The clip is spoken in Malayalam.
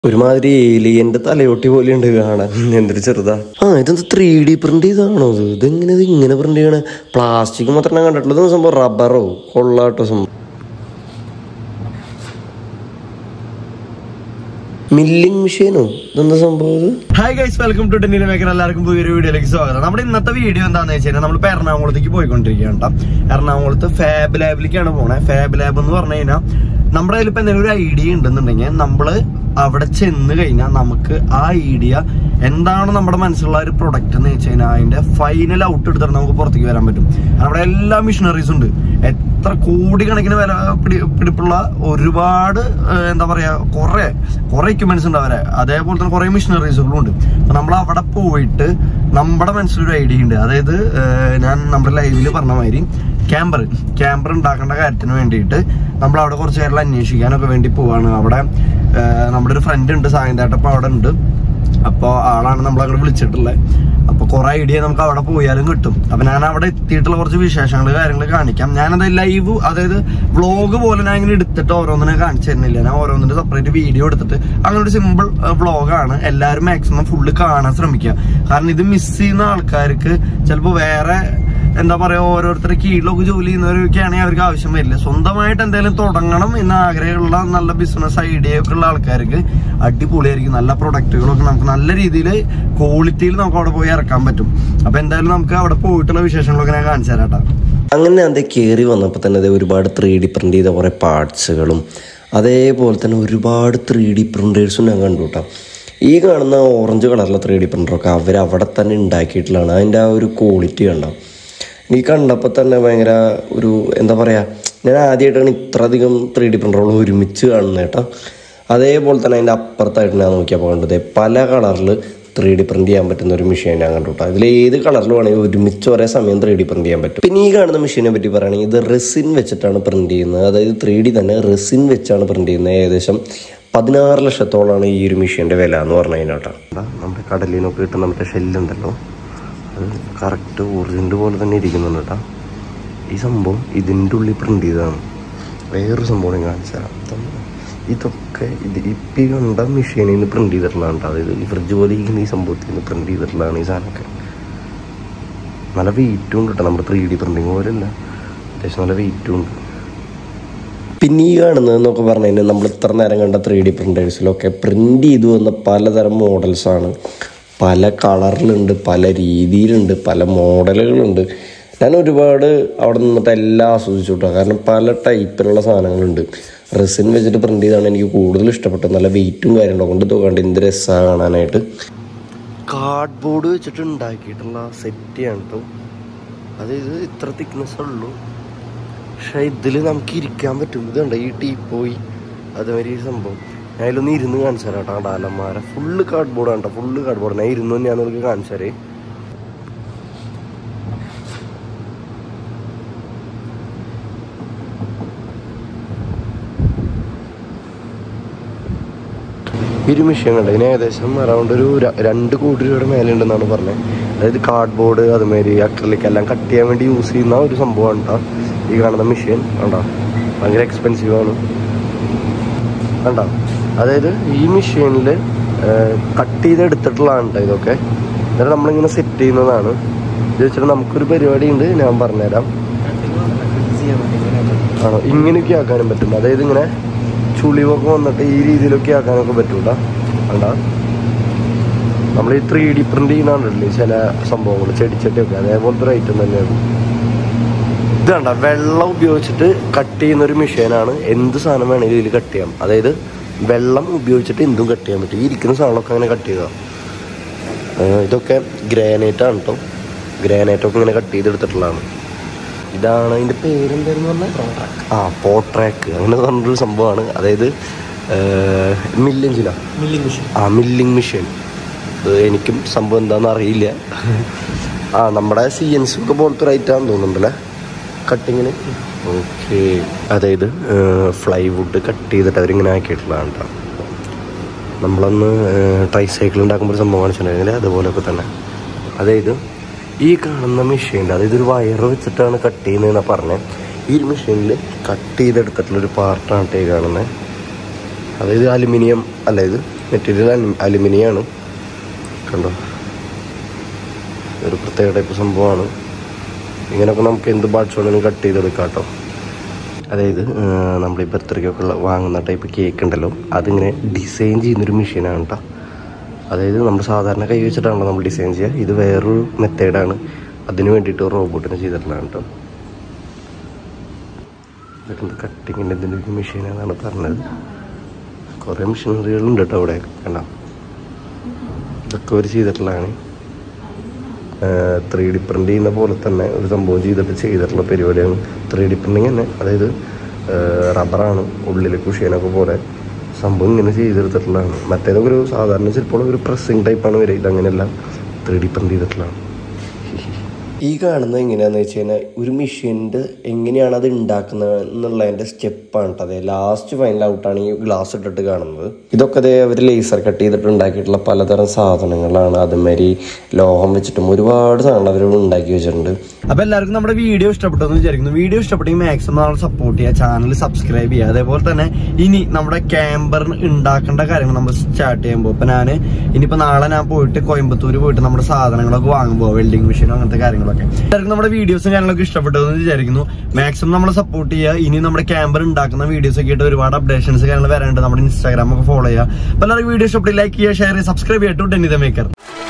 ഒരുമാതിരി ഏലിയന്റെ തലയോട്ടി പോലെ ഉണ്ട് കാണാൻ എന്തൊരു ചെറുതാ ആ ഇതെന്താ ത്രീ ഡി പ്രിന്റ് ചെയ്താണോ ഇത് ഇതെങ്ങനെ ഇത് ഇങ്ങനെ പ്രിന്റ് ചെയ്യണേ പ്ലാസ്റ്റിക് മാത്രം ഞാൻ കണ്ടിട്ടുള്ളത് ഇത് സംഭവം റബ്ബറോ കൊള്ളാട്ടോ സംഭവം മില്ലിംഗ് മെഷീനോ ഇതെന്താ സംഭവം ഇത് ഹായ് ഗൈസ് വെൽക്കം ടു ടെന്നിലെ മേക്കർ എല്ലാവർക്കും പുതിയൊരു വീഡിയോയിലേക്ക് സ്വാഗതം നമ്മുടെ ഇന്നത്തെ വീഡിയോ എന്താണെന്ന് വെച്ച് കഴിഞ്ഞാൽ നമ്മളിപ്പോൾ എറണാകുളത്തേക്ക് പോയിക്കൊണ്ടിരിക്കുകയാണ് ട്ടോ. എറണാകുളത്ത് ഫാബ് ലാബിലേക്കാണ് പോണേ ഫാബ് ലാബ് എന്ന് പറഞ്ഞു കഴിഞ്ഞാൽ നമ്മുടെ കയ്യിൽ ഇപ്പൊ എന്തെങ്കിലും ഒരു ഐഡിയ ഉണ്ടെന്നുണ്ടെങ്കിൽ നമ്മള് അവിടെ ചെന്ന് കഴിഞ്ഞാൽ നമുക്ക് ആ ഐഡിയ എന്താണ് നമ്മുടെ മനസ്സിലുള്ള ഒരു പ്രൊഡക്റ്റ് എന്ന് വെച്ച് കഴിഞ്ഞാൽ അതിന്റെ ഫൈനൽ ഔട്ട് എടുത്തിട്ട് നമുക്ക് പുറത്തേക്ക് വരാൻ പറ്റും കാരണം അവിടെ എല്ലാ മിഷനറീസ് ഉണ്ട് എത്ര കോടിക്കണക്കിന് വില പിടി പിടിപ്പുള്ള ഒരുപാട് ഏഹ്, എന്താ പറയാ കുറെ കുറെ എക്യുപ്മെന്റ്സ് ഉണ്ട് അവരെ അതേപോലെ തന്നെ കുറെ മിഷനറീസുകളും ഉണ്ട് അപ്പൊ നമ്മൾ അവിടെ പോയിട്ട് നമ്മുടെ മനസ്സിലൊരു ഐഡിയ ഉണ്ട് അതായത് ഏഹ്, ഞാൻ നമ്മുടെ ലൈവിൽ പറഞ്ഞ മാതിരി ക്യാമ്പർ ക്യാമ്പർ ഉണ്ടാക്കേണ്ട കാര്യത്തിന് വേണ്ടിയിട്ട് നമ്മൾ അവിടെ കുറച്ച് നേരം അന്വേഷിക്കാനൊക്കെ വേണ്ടി പോവാണ് അവിടെ ഏഹ്, നമ്മുടെ ഒരു ഫ്രണ്ട് ഉണ്ട് സായന്തേട്ടപ്പം അവിടെ ഉണ്ട് അപ്പോൾ ആളാണ് നമ്മൾ അങ്ങോട്ട് വിളിച്ചിട്ടുള്ളത് അപ്പോൾ കുറെ ഐഡിയ നമുക്ക് അവിടെ പോയാലും കിട്ടും അപ്പൊ ഞാൻ അവിടെ എത്തിയിട്ടുള്ള കുറച്ച് വിശേഷങ്ങൾ കാര്യങ്ങൾ കാണിക്കാം ഞാനത് ലൈവ് അതായത് വ്ളോഗ് പോലെ ഞാൻ ഇങ്ങനെ എടുത്തിട്ട് ഓരോന്നിനെ കാണിച്ചു തരുന്നില്ല ഞാൻ ഓരോന്നിന്റെ സെപ്പറേറ്റ് വീഡിയോ എടുത്തിട്ട് അങ്ങനെ ഒരു സിമ്പിൾ വ്ളോഗാണ് എല്ലാവരും മാക്സിമം ഫുള്ള് കാണാൻ ശ്രമിക്കുക കാരണം ഇത് മിസ് ചെയ്യുന്ന ആൾക്കാർക്ക് ചിലപ്പോൾ വേറെ എന്താ പറയാ ഓരോരുത്തരുടെ കീഴിലൊക്കെ ജോലി ചെയ്യുന്നവരൊക്കെ ആണെങ്കിൽ അവർക്ക് ആവശ്യം വരില്ല സ്വന്തമായിട്ട് എന്തെങ്കിലും തുടങ്ങണം എന്ന് ആഗ്രഹമുള്ള നല്ല ബിസിനസ് ഐഡിയ ഒക്കെ ഉള്ള ആൾക്കാർക്ക് അടിപൊളിയായിരിക്കും നല്ല പ്രൊഡക്റ്റുകളൊക്കെ നമുക്ക് നല്ല രീതിയിൽ ക്വാളിറ്റിയിൽ നമുക്ക് അവിടെ പോയി ഇറക്കാൻ പറ്റും അപ്പൊ എന്തായാലും നമുക്ക് അവിടെ പോയിട്ടുള്ള വിശേഷങ്ങളൊക്കെ ഞാൻ കാണിച്ചു തരാം ട്ടോ. അങ്ങനെ അത് കയറി വന്നപ്പോൾ തന്നെ ദേ ഒരുപാട് ത്രീ ഡി പ്രിന്റ് ചെയ്ത കുറേ പാർട്സുകളും അതേപോലെ തന്നെ ഒരുപാട് ത്രീ ഡി പ്രിന്റേഴ്സും ഞാൻ കണ്ടു കേട്ടോ ഈ കാണുന്ന ഓറഞ്ച് കളറിലെ ത്രീ ഡി പ്രിന്ററൊക്കെ അവർ അവിടെ തന്നെ ഉണ്ടാക്കിയിട്ടുള്ളതാണ് അതിൻ്റെ ആ ഒരു ക്വാളിറ്റി കണ്ടോ എനിക്ക് കണ്ടപ്പോൾ തന്നെ ഭയങ്കര ഒരു എന്താ പറയുക ഞാൻ ആദ്യമായിട്ടാണ് ഇത്ര അധികം ത്രീ ഡി പ്രിന്ററുകൾ ഒരുമിച്ച് കാണുന്നത് കേട്ടോ അതേപോലെ തന്നെ അതിൻ്റെ അപ്പുറത്തായിട്ട് ഞാൻ നോക്കിയപ്പോൾ കണ്ടത് പല കളറിൽ ത്രീ ഡി പ്രിന്റ് ചെയ്യാൻ പറ്റുന്ന ഒരു മെഷീൻ ഞാൻ കണ്ടു കേട്ടോ അതിൽ ഏത് കളറിൽ വേണമെങ്കിൽ ഒരുമിച്ച് ഒരേ സമയം ത്രീ ഡി പ്രിന്റ് ചെയ്യാൻ പറ്റും പിന്നെ ഈ കാണുന്ന മെഷീനെ പറ്റി പറയുകയാണെങ്കിൽ ഇത് റെസിൻ വെച്ചിട്ടാണ് പ്രിന്റ് ചെയ്യുന്നത് അതായത് ത്രീ ഡി തന്നെ റെസിൻ വെച്ചാണ് പ്രിന്റ് ചെയ്യുന്നത് ഏകദേശം പതിനാറ് ലക്ഷത്തോളമാണ് ഈ ഒരു മെഷീൻ്റെ വില എന്ന് പറഞ്ഞു കഴിഞ്ഞാൽ കേട്ടോ നമ്മുടെ കടലിൽ നിന്നൊക്കെ കിട്ടുന്ന മറ്റേ ഷെല്ലുണ്ടല്ലോ അത് കറക്റ്റ് ഒറിജിനൽ പോലെ തന്നെ ഇരിക്കുന്നുണ്ട് കേട്ടോ ഈ സംഭവം ഇതിൻ്റെ ഉള്ളിൽ പ്രിന്റ് ചെയ്തതാണ് വേറൊരു സംഭവം ഞാൻ കാണിച്ചു തരാം ഇതൊന്ന് ഇതൊക്കെ ഇത് ഇപ്പം ഈ കണ്ട മെഷീനിൽ നിന്ന് പ്രിന്റ് ചെയ്തിട്ടുള്ളതാണ് കേട്ടോ അതായത് ഈ ഫ്രിഡ്ജ് പോലെ ഇരിക്കുന്ന ഈ സംഭവത്തിൽ നിന്ന് പ്രിന്റ് ചെയ്തിട്ടുള്ളതാണ് ഈ സാധനമൊക്കെ നല്ല വെയിറ്റും ഉണ്ട് കേട്ടോ നമ്മുടെ ത്രീ ഡി പ്രിന്റിങ് പോലെയല്ല അത്യാവശ്യം നല്ല വെയിറ്റും ഉണ്ട് പിന്നെ ഈ കാണുന്നതെന്നൊക്കെ പറഞ്ഞു കഴിഞ്ഞാൽ നമ്മൾ ഇത്ര നേരം കണ്ട ത്രീ ഡി പ്രിൻറ്റേഴ്സിലൊക്കെ പ്രിൻ്റ് ചെയ്തു വന്ന പലതരം മോഡൽസാണ് പല കളറിലുണ്ട് പല രീതിയിലുണ്ട് പല മോഡലുകളുണ്ട് ഞാൻ ഒരുപാട് അവിടെ നിന്നിട്ട് എല്ലാം ആസ്വദിച്ചു കേട്ടോ കാരണം പല ടൈപ്പിലുള്ള സാധനങ്ങളുണ്ട് റെസിൻ വെച്ചിട്ട് പ്രിൻ്റ് ചെയ്താണ് എനിക്ക് കൂടുതൽ ഇഷ്ടപ്പെട്ടത് നല്ല വെയിറ്റും കാര്യങ്ങളൊക്കെ കൊണ്ട് തോക്കാണ്ട് എന്ത് രസമാണ് കാണാനായിട്ട് കാർഡ് ബോർഡ് വെച്ചിട്ട് ഉണ്ടാക്കിയിട്ടുള്ള സെറ്റ് ചെയ്യാണ് കേട്ടോ അതായത് ഇത്ര തിക്നെസ് ഉള്ളൂ പക്ഷെ ഇതിൽ നമുക്ക് ഇരിക്കാൻ പറ്റും ഇതുണ്ട് ഈ ടീ പോയി അതുമാതിരി ഈ സംഭവം ഞാൻ അതിലൊന്ന് ഇരുന്ന് കാണിച്ചു തരാം കേട്ടോ അവിടെ അലമാര ഫുള്ള് കാർഡ് ബോർഡ് കേട്ടോ ഫുള്ള് കാർഡ് ബോർഡ് ഞാൻ ഇരുന്നു ഞാൻ നിങ്ങൾക്ക് കാണിച്ചു തരേ ഈ ഒരു മെഷീൻ കണ്ടത് ഇതിന് ഏകദേശം അറൗണ്ട് ഒരു ര- രണ്ട് കോടി രൂപയുടെ മേലെ ഉണ്ടെന്നാണ് പറഞ്ഞത് അതായത് കാർഡ് ബോർഡ് അതുമാതിരി അക്രലിക് എല്ലാം കട്ട് ചെയ്യാൻ വേണ്ടി യൂസ് ചെയ്യുന്ന ഒരു സംഭവമാണ് കേട്ടോ ഈ കാണുന്ന മെഷീൻ കണ്ടോ ഭയങ്കര എക്സ്പെൻസീവ് ആണ് കണ്ടോ അതായത് ഈ മെഷീനിൽ കട്ട് ചെയ്ത് എടുത്തിട്ടുള്ളതാണ് കേട്ടോ ഇതൊക്കെ എന്നിട്ട് നമ്മളിങ്ങനെ സെറ്റ് ചെയ്യുന്നതാണ് ഇത് വെച്ചിട്ട് നമുക്കൊരു പരിപാടി ഉണ്ട് ഞാൻ പറഞ്ഞുതരാം ആണോ ഇങ്ങനെയൊക്കെ ആക്കാനും പറ്റും അതായത് ഇങ്ങനെ ചുളിവൊക്കെ വന്നിട്ട് ഈ രീതിയിലൊക്കെ ആക്കാനൊക്കെ പറ്റൂല കണ്ട നമ്മൾ ഈ ത്രീ ഡി പ്രിന്റ് ചെയ്യുന്നുണ്ടല്ലേ ചില സംഭവങ്ങൾ ചെടിച്ചട്ടിയൊക്കെ അതേപോലത്തെ ഒരു ഐറ്റം തന്നെയാണ് ഇത് കണ്ട വെള്ളം ഉപയോഗിച്ചിട്ട് കട്ട് ചെയ്യുന്ന ഒരു മെഷീനാണ് എന്ത് സാധനം വേണമെങ്കിലും ഇതിൽ കട്ട് ചെയ്യാം അതായത് വെള്ളം ഉപയോഗിച്ചിട്ട് എന്തും കട്ട് ചെയ്യാൻ പറ്റും ഈ ഇരിക്കുന്ന സാധനമൊക്കെ അങ്ങനെ കട്ട് ചെയ്യുക ആ, ഇതൊക്കെ ഗ്രാനൈറ്റ് ആണ് കേട്ടോ ഗ്രാനൈറ്റ് ഒക്കെ ഇങ്ങനെ കട്ട് ചെയ്തെടുത്തിട്ടുള്ളതാണ് ഇതാണ് അതിന്റെ പേരെന്തായിരുന്നു പറഞ്ഞാൽ ആ പോട്രാക്ക് അങ്ങനെ പറഞ്ഞൊരു സംഭവമാണ് അതായത് മില്ലിഞ്ചില ആ മില്ലിംഗ് മെഷീൻ ഇത് എനിക്കും സംഭവം എന്താണെന്ന് അറിയില്ല ആ നമ്മുടെ സി എൻ സി ഒക്കെ പോലത്തെ ഒരു ഐറ്റാന്ന് തോന്നുന്നുണ്ടല്ലേ കട്ടിങ്ങിന് ഓക്കെ അതായത് ഫ്ലൈവുഡ് കട്ട് ചെയ്തിട്ട് അവരിങ്ങനെ ആക്കിയിട്ടുള്ളതാണ് കേട്ടോ നമ്മളന്ന് ട്രൈ സൈക്കിൾ ഉണ്ടാക്കുമ്പോൾ ഒരു സംഭവം കാണിച്ചിട്ടുണ്ടായിരുന്നില്ലേ അതുപോലെയൊക്കെ തന്നെ അതായത് ഈ കാണുന്ന മെഷീനിൽ അതായത് ഒരു വയർ വെച്ചിട്ടാണ് കട്ട് ചെയ്യുന്നതെന്നാണ് പറഞ്ഞത് ഈ ഒരു മെഷീനിൽ കട്ട് ചെയ്തെടുത്തിട്ടുള്ളൊരു പാർട്ടാണ് ഈ കാണുന്നത് അതായത് അലുമിനിയം അല്ല ഇത് മെറ്റീരിയൽ അലുമിനിയാണ് കണ്ടോ ഒരു പ്രത്യേക ടൈപ്പ് സംഭവമാണ് ഇങ്ങനെയൊക്കെ നമുക്ക് എന്ത് പാർട്സ് വേണമെങ്കിലും കട്ട് ചെയ്തെടുക്കാം കേട്ടോ അതായത് നമ്മൾ ഈ ബർത്ത്ഡേക്കൊക്കെ ഉള്ള വാങ്ങുന്ന ടൈപ്പ് കേക്ക് ഉണ്ടല്ലോ അതിങ്ങനെ ഡിസൈൻ ചെയ്യുന്നൊരു മെഷീനാണ് കേട്ടോ അതായത് നമ്മൾ സാധാരണ കൈ വെച്ചിട്ടാണല്ലോ നമ്മൾ ഡിസൈൻ ചെയ്യുക ഇത് വേറൊരു മെത്തേഡാണ് അതിന് വേണ്ടിയിട്ട് റോബോട്ടിനെ ചെയ്തിട്ടുള്ളതാണ് കേട്ടോ ഇതൊക്കെ കട്ടിങ്ങിൻ്റെ ഇതിൻ്റെ ഒരു മെഷീനാണെന്നാണ് പറഞ്ഞത് കുറേ മെഷീനറികളുണ്ട് കേട്ടോ അവിടെ കണ്ടോ ഇതൊക്കെ അവർ ചെയ്തിട്ടുള്ളതാണ് ത്രീ ഡി പ്രിൻ്റ് ചെയ്യുന്ന പോലെ തന്നെ ഒരു സംഭവം ചെയ്തിട്ട് ചെയ്തിട്ടുള്ള പരിപാടിയാണ് ത്രീ ഡി പ്രിൻറ്റിങ് തന്നെ അതായത് റബ്ബറാണ് ഉള്ളിൽ കുഷിയനൊക്കെ പോലെ സംഭവം ഇങ്ങനെ ചെയ്തെടുത്തിട്ടുള്ളതാണ് മറ്റേതൊക്കെ ഒരു സാധാരണ ചിലപ്പോൾ ഒരു പ്രസ്സിങ് ടൈപ്പാണ് വരിക ഇതങ്ങനെയല്ല ത്രീ ഡി പ്രിൻ്റ് ചെയ്തിട്ടുള്ളതാണ് ഈ കാണുന്നത് എങ്ങനെയാന്ന് വെച്ച് കഴിഞ്ഞാൽ ഒരു മെഷീൻ്റെ എങ്ങനെയാണ് അത് ഉണ്ടാക്കുന്നത് എന്നുള്ളതിൻ്റെ സ്റ്റെപ്പാണ് കേട്ടോ അതെ ലാസ്റ്റ് ഫൈനൽ ഔട്ടാണ് ഈ ഗ്ലാസ് ഇട്ടിട്ട് കാണുന്നത് ഇതൊക്കെ അതേ അവർ ലേസർ കട്ട് ചെയ്തിട്ട് ഉണ്ടാക്കിയിട്ടുള്ള പലതരം സാധനങ്ങളാണ് അതുമാതിരി ലോഹം വെച്ചിട്ടും ഒരുപാട് സാധനങ്ങൾ അവർ ഉണ്ടാക്കി വെച്ചിട്ടുണ്ട് അപ്പൊ എല്ലാവർക്കും നമ്മുടെ വീഡിയോ ഇഷ്ടപ്പെട്ടു എന്ന് വിചാരിക്കുന്നു വീഡിയോ ഇഷ്ടപ്പെട്ടെങ്കിൽ മാക്സിമം നമ്മൾ സപ്പോർട്ട് ചെയ്യുക ചാനൽ സബ്സ്ക്രൈബ് ചെയ്യുക അതേപോലെ തന്നെ ഇനി നമ്മുടെ ക്യാമ്പറിന് ഉണ്ടാക്കേണ്ട കാര്യങ്ങൾ നമ്മൾ സ്റ്റാർട്ട് ചെയ്യുമ്പോൾ ഇപ്പൊ ഞാൻ ഇനിയിപ്പോ നാളെ ഞാൻ പോയിട്ട് കോയമ്പത്തൂർ പോയിട്ട് നമ്മുടെ സാധനങ്ങളൊക്കെ വാങ്ങുമ്പോൾ വെൽഡിംഗ് മെഷീനോ അങ്ങനത്തെ കാര്യങ്ങളൊക്കെ എല്ലാവർക്കും നമ്മുടെ വീഡിയോസും ചാനലൊക്കെ ഇഷ്ടപ്പെട്ടു എന്ന് വിചാരിക്കുന്നു മാക്സിമം നമ്മളെ സപ്പോർട്ട് ചെയ്യുക ഇനി നമ്മുടെ ക്യാമ്പർ ഉണ്ടാക്കുന്ന വീഡിയോസ് ഒക്കെ ആയിട്ട് ഒരുപാട് അപ്ഡേഷൻസ് കാര്യങ്ങൾ വരാനുണ്ട് നമ്മുടെ ഇൻസ്റ്റാഗ്രാം ഒക്കെ ഫോളോ ചെയ്യുക അപ്പൊ എല്ലാവർക്കും വീഡിയോ ഇഷ്ടപ്പെട്ട് ലൈക്ക് ചെയ്യുക ഷെയർ ചെയ്യുക സബ്സ്ക്രൈബ് ചെയ്യുക ടു ഡെന്നി ദ മേക്കർ